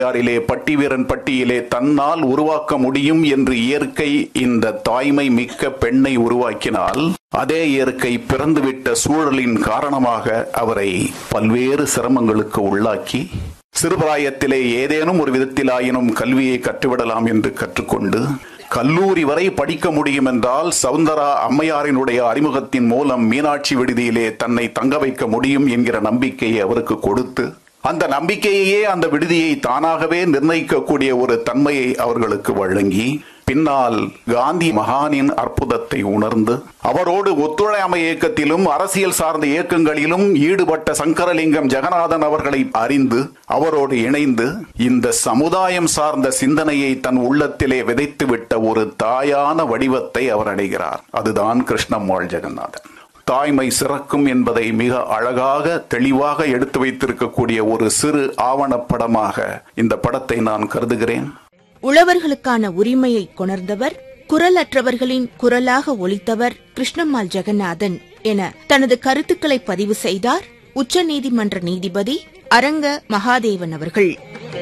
யாரிலே பட்டி வீரன் பட்டியிலே தன்னால் உருவாக்க முடியும் என்று இயற்கை இந்த தாய்மை மிக்க பெண்ணை உருவாக்கினால் அதே இயற்கை பிறந்துவிட்ட சூழலின் காரணமாக அவரை பல்வேறு சிரமங்களுக்கு உள்ளாக்கி சிறுபிராயத்திலே ஏதேனும் ஒரு விதத்திலாயினும் கல்வியை கற்றுவிடலாம் என்று கற்றுக்கொண்டு கல்லூரி வரை படிக்க முடியும் என்றால் சவுந்தரா அம்மையாரினுடைய அறிமுகத்தின் மூலம் மீனாட்சி விடுதியிலே தன்னை தங்க வைக்க முடியும் என்கிற நம்பிக்கையை அவருக்கு கொடுத்து அந்த நம்பிக்கையையே அந்த விடுதியை தானாகவே நிர்ணயிக்கக்கூடிய ஒரு தன்மையை அவர்களுக்கு வழங்கி பின்னால் காந்தி மகானின் அற்புதத்தை உணர்ந்து அவரோடு ஒத்துழையாமை இயக்கத்திலும் அரசியல் சார்ந்த இயக்கங்களிலும் ஈடுபட்ட சங்கரலிங்கம் ஜெகநாதன் அவர்களை அறிந்து அவரோடு இணைந்து இந்த சமுதாயம் சார்ந்த சிந்தனையை தன் உள்ளத்திலே விதைத்துவிட்ட ஒரு தாயான வடிவத்தை அவர் அடைகிறார் அதுதான் கிருஷ்ணம்மாள் ஜெகநாதன் தாய்மை சிறக்கும் என்பதை மிக அழகாக தெளிவாக எடுத்து வைத்திருக்கக்கூடிய ஒரு சிறு ஆவணப்படமாக இந்த படத்தை நான் கருதுகிறேன் உழவர்களுக்கான உரிமையை கொணர்ந்தவர் குரலற்றவர்களின் குரலாக ஒலித்தவர் கிருஷ்ணம்மாள் ஜெகநாதன் என தனது கருத்துக்களை பதிவு செய்தார் உச்சநீதிமன்ற நீதிபதி அரங்க மகாதேவன் அவர்கள்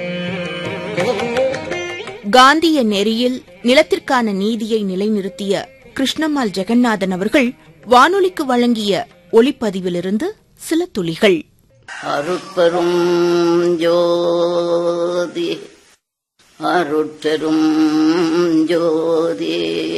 காந்திய நெறியில் நிலத்திற்கான நீதியை நிலைநிறுத்திய கிருஷ்ணம்மாள் ஜெகநாதன் அவர்கள் வானொலிக்கு வழங்கிய ஒளிப்பதிவிலிருந்து சில துளிகள் அருட்பெரும் ஜோதி அருட்பெரும் ஜோதி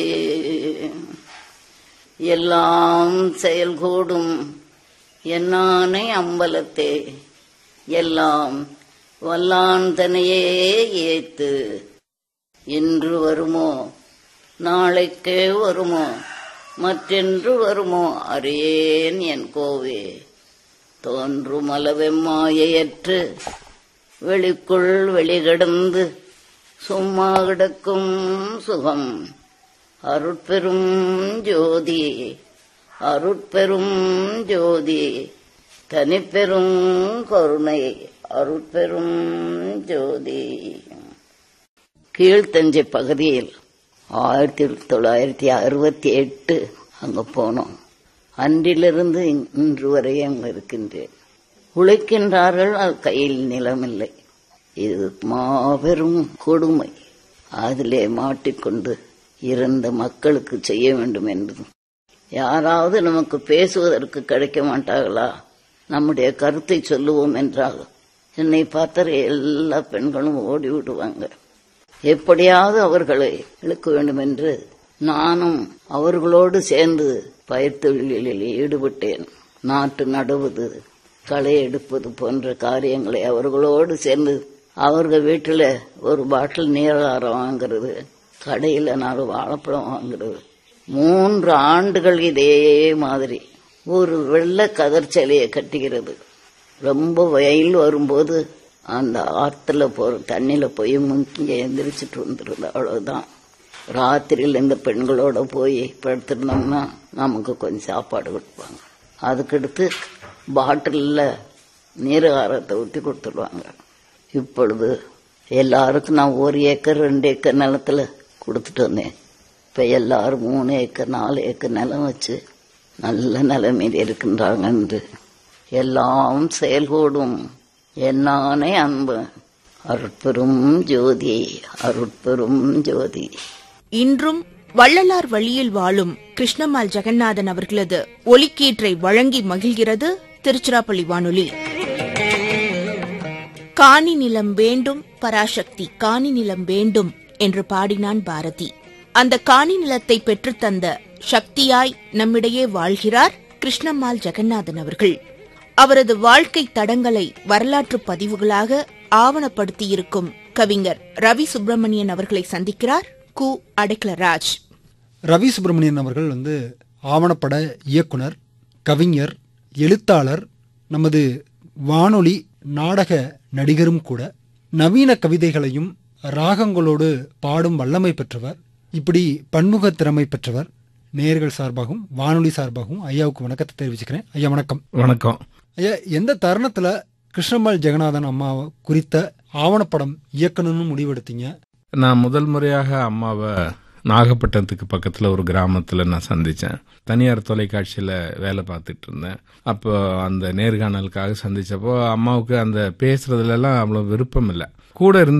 எல்லாம் செயல்கூடும் என்னானை அம்பலத்தே எல்லாம் வல்லான் தனையே ஏத்து இன்று வருமோ நாளைக்கே வருமோ மற்றென்று வருமோ அறியேன் என் கோவே தோன்றும் அளவெம்மாயற்று வெளிக்குள் வெளிகிடந்து சும்மா கிடக்கும் சுகம் அருட்பெரும் ஜோதி அருட்பெரும் ஜோதி தனிப்பெரும் கருணை அருட்பெரும் ஜோதி கீழ்த்தஞ்சை பகுதியில் ஆயிரத்தி தொள்ளாயிரத்தி அறுபத்தி எட்டு அங்க போனோம் அன்றிலிருந்து இன்று வரை அங்கு இருக்கின்றேன் உழைக்கின்றார்கள் அது கையில் நிலமில்லை இது மாபெரும் கொடுமை அதிலே மாட்டிக்கொண்டு இருந்த மக்களுக்கு செய்ய வேண்டும் என்று யாராவது நமக்கு பேசுவதற்கு கிடைக்க மாட்டார்களா நம்முடைய கருத்தை சொல்லுவோம் என்றால் என்னை பார்த்த எல்லா பெண்களும் ஓடி விடுவாங்க எப்படியாவது அவர்களை இழுக்க வேண்டும் என்று நானும் அவர்களோடு சேர்ந்து பயிர் தொழிலில் ஈடுபட்டேன் நாட்டு நடுவது களை எடுப்பது போன்ற காரியங்களை அவர்களோடு சேர்ந்து அவர்கள் வீட்டில் ஒரு பாட்டில் நீராரம் வாங்குறது கடையில் நாலு வாழைப்பழம் வாங்குறது மூன்று ஆண்டுகள் இதே மாதிரி ஒரு வெள்ளை கதர் சிலையை கட்டுகிறது ரொம்ப வெயில் வரும்போது அந்த ஆத்துல போற தண்ணியில போய் முங்கி எந்திரிச்சிட்டு வந்துருது அவ்வளவுதான் ராத்திரியில் இந்த பெண்களோட போய் படுத்திருந்தோம்னா நமக்கு கொஞ்சம் சாப்பாடு கொடுப்பாங்க அதுக்கடுத்து பாட்டிலில் நீராரத்தை ஊற்றி கொடுத்துருவாங்க இப்பொழுது எல்லாருக்கும் நான் ஒரு ஏக்கர் ரெண்டு ஏக்கர் நிலத்துல கொடுத்துட்டு வந்தேன் இப்போ எல்லாரும் மூணு ஏக்கர் நாலு ஏக்கர் நிலம் வச்சு நல்ல நிலைமையில் இருக்கின்றாங்க என்று எல்லாம் செயல்கூடும் என்னானே அன்பு அருட்பெரும் ஜோதி அருட்பெரும் ஜோதி இன்றும் வள்ளலார் வழியில் வாழும் கிருஷ்ணம்மாள் ஜெகநாதன் அவர்களது ஒலிக்கீற்றை வழங்கி மகிழ்கிறது திருச்சிராப்பள்ளி வானொலி காணி நிலம் வேண்டும் பராசக்தி காணி நிலம் வேண்டும் என்று பாடினான் பாரதி அந்த காணி நிலத்தை பெற்றுத்தந்த சக்தியாய் நம்மிடையே வாழ்கிறார் கிருஷ்ணம்மாள் ஜெகநாதன் அவர்கள் அவரது வாழ்க்கை தடங்களை வரலாற்று பதிவுகளாக ஆவணப்படுத்தியிருக்கும் கவிஞர் ரவி சுப்பிரமணியன் அவர்களை சந்திக்கிறார் கு அடைக்கலராஜ் ரவி சுப்பிரமணியன் அவர்கள் வந்து ஆவணப்பட இயக்குனர் கவிஞர் எழுத்தாளர் நமது வானொலி நாடக நடிகரும் கூட நவீன கவிதைகளையும் ராகங்களோடு பாடும் வல்லமை பெற்றவர் இப்படி பன்முக திறமை பெற்றவர் நேயர்கள் சார்பாகவும் வானொலி சார்பாகவும் ஐயாவுக்கு வணக்கத்தை தெரிவிச்சுக்கிறேன் ஐயா வணக்கம் வணக்கம் ஐயா எந்த தருணத்துல கிருஷ்ணம்மாள் ஜெகநாதன் அம்மா குறித்த ஆவணப்படம் இயக்கணும்னு முடிவெடுத்தீங்க நான் முதல் முறையாக அம்மாவை நாகப்பட்டினத்துக்கு பக்கத்தில் ஒரு கிராமத்தில் நான் சந்தித்தேன் தனியார் தொலைக்காட்சியில் வேலை பார்த்துட்டு இருந்தேன் அப்போ அந்த நேர்காணலுக்காக சந்தித்தப்போ அம்மாவுக்கு அந்த பேசுறதுலலாம் அவ்வளோ விருப்பம் இல்லை கூட இருந்த